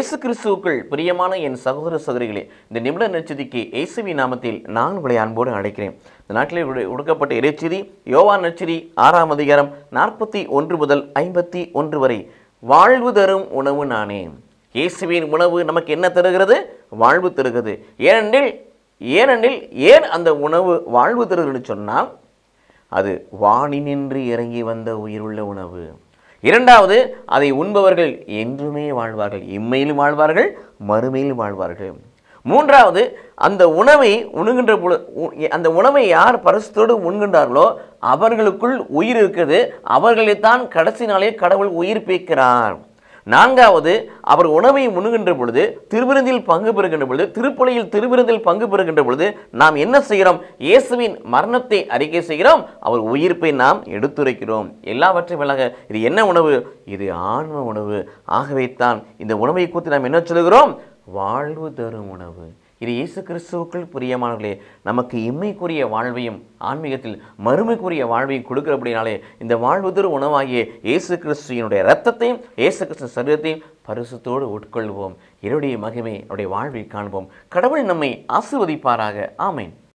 இயேசு கிறிஸ்துவுக்குள் பிரியமான என் சகோதர சகோதரிகளே இந்த நிமிட நற்செய்திக்கு இயேசுவி நாமத்தில் நான் உங்களை அன்போடு அழைக்கிறேன் இந்த நாட்டிலே உடு- உடுக்கப்பட்ட இறைச்செய்தி யோவான் நற்செய்தி ஆறாம் அதிகாரம் நாற்பத்தி ஒன்று முதல் ஐம்பத்தி ஒன்று வரை வாழ்வு தரும் உணவு நானே இயேசுவின் உணவு நமக்கு என்ன தருகிறது வாழ்வு தருகிறது ஏனெனில் ஏனெனில் ஏன் அந்த உணவு வாழ்வு தருகிறதுன்னு சொன்னால் அது வானினின்று இறங்கி வந்த உயிருள்ள உணவு இரண்டாவது அதை உண்பவர்கள் என்றுமே வாழ்வார்கள் இம்மையிலும் வாழ்வார்கள் மறுமையிலும் வாழ்வார்கள் மூன்றாவது அந்த உணவை உண்கின்ற பொழு உ- அந்த உணவை யார் பரிசுத்தோடு உண்கின்றார்களோ அவர்களுக்குள் உயிர் இருக்குது அவர்களைத்தான் கடைசி நாளே கடவுள் உயிர்ப்பிக்கிறார் நான்காவது அவர் உணவை உண்ணுகின்ற பொழுது திருவிருந்தில் பங்கு பெறுகின்ற பொழுது திருப்பலியில் திருவிருந்தில் பங்கு பெறுகின்ற பொழுது நாம் என்ன செய்கிறோம் இயேசுவின் மரணத்தை அறிக்கை செய்கிறோம் அவர் உயிர்ப்பை நாம் எடுத்துரைக்கிறோம் எல்லாவற்றையும் விலக இது என்ன உணவு இது ஆன்ம உணவு ஆகவே தான் இந்த உணவை குறித்து நாம் என்ன சொல்கிறோம் வாழ்வு தரும் உணவு இது இயேசு கிறிஸ்துவுக்குள் பிரியமானவர்களே நமக்கு இம்மைக்குரிய வாழ்வையும் ஆன்மீகத்தில் மறுமைக்குரிய வாழ்வையும் கொடுக்கிறபடினாலே இந்த வாழ்வு தரும் உணவாகிய இயேசு கிறிஸ்துவினுடைய ரத்தத்தையும் இயேசு கிறிஸ்து சரீரத்தையும் பரிசுத்தோடு உட்கொள்வோம் என்னுடைய மகிமை என்னுடைய வாழ்வை காண்போம் கடவுள் நம்மை ஆசிர்வதிப்பாராக ஆமென்